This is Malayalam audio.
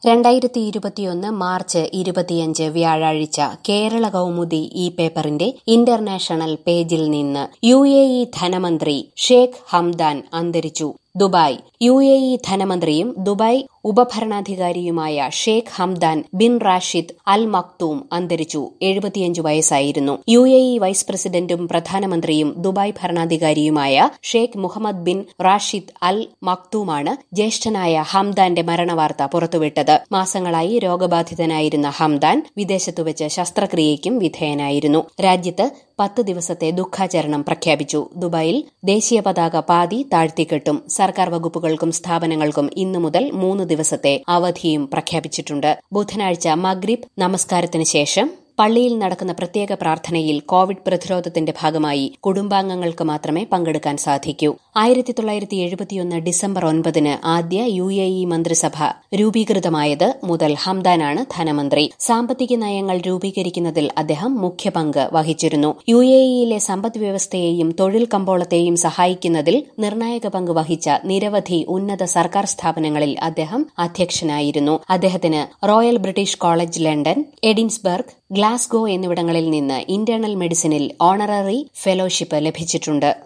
രണ്ടായിരത്തി ഇരുപത്തിയൊന്ന് മാർച്ച് ഇരുപത്തിയഞ്ച് വ്യാഴാഴ്ച കേരള കൗമുദി ഈ പേപ്പറിന്റെ ഇന്റർനാഷണൽ പേജിൽ നിന്ന് യു എ ഇ ധനമന്ത്രി ഷേഖ് ഹംദാൻ അന്തരിച്ചു ദുബായ് യു എ ഇ ധനമന്ത്രിയും ദുബായ് ഉപഭരണാധികാരിയുമായ Sheikh Hamdan bin Rashid Al Maktoum അന്തരിച്ചു എഴുപത്തിയഞ്ച് വയസ്സായിരുന്നു യു എ ഇ വൈസ് പ്രസിഡന്റും പ്രധാനമന്ത്രിയും ദുബായ് ഭരണാധികാരിയുമായ Sheikh Mohammed bin Rashid Al മക്തൂമാണ് ജ്യേഷ്ഠനായ ഹംദാന്റെ മരണവാർത്ത പുറത്തുവിട്ടത് മാസങ്ങളായി രോഗബാധിതനായിരുന്ന ഹംദാൻ വിദേശത്തുവച്ച് ശസ്ത്രക്രിയയ്ക്കും വിധേയനായിരുന്നു രാജ്യത്ത് പത്ത് ദിവസത്തെ ദുഃഖാചരണം പ്രഖ്യാപിച്ചു ദുബായിൽ ദേശീയ പതാക പാതി താഴ്ത്തിക്കെട്ടും സർക്കാർ വകുപ്പുകൾക്കും സ്ഥാപനങ്ങൾക്കും ഇന്നു മുതൽ മൂന്ന് ദിവസത്തെ അവധിയും പ്രഖ്യാപിച്ചിട്ടുണ്ട് ബുധനാഴ്ച മഗ്രിബ് നമസ്കാരത്തിന് ശേഷം പള്ളിയിൽ നടക്കുന്ന പ്രത്യേക പ്രാർത്ഥനയിൽ കോവിഡ് പ്രതിരോധത്തിന്റെ ഭാഗമായി കുടുംബാംഗങ്ങൾക്ക് മാത്രമേ പങ്കെടുക്കാൻ സാധിക്കൂ ആയിരത്തി തൊള്ളായിരത്തി എഴുപത്തിയൊന്ന് ഡിസംബർ ഒൻപതിന് ആദ്യ യു എ ഇ മന്ത്രിസഭ രൂപീകൃതമായത് മുതൽ ഹംദാനാണ് ധനമന്ത്രി സാമ്പത്തിക നയങ്ങൾ രൂപീകരിക്കുന്നതിൽ അദ്ദേഹം മുഖ്യ പങ്ക് വഹിച്ചിരുന്നു യു എ ഇയിലെ സമ്പദ് വ്യവസ്ഥയെയും തൊഴിൽ കമ്പോളത്തെയും സഹായിക്കുന്നതിൽ നിർണായക പങ്ക് വഹിച്ച നിരവധി ഉന്നത സർക്കാർ സ്ഥാപനങ്ങളിൽ അദ്ദേഹം അധ്യക്ഷനായിരുന്നു അദ്ദേഹത്തിന് royal British college London Edinburgh Glasgow എന്നിവിടങ്ങളിൽ നിന്ന് ഇന്റേണൽ മെഡിസിനിൽ ഓണററി ഫെലോഷിപ്പ് ലഭിച്ചിട്ടുണ്ട്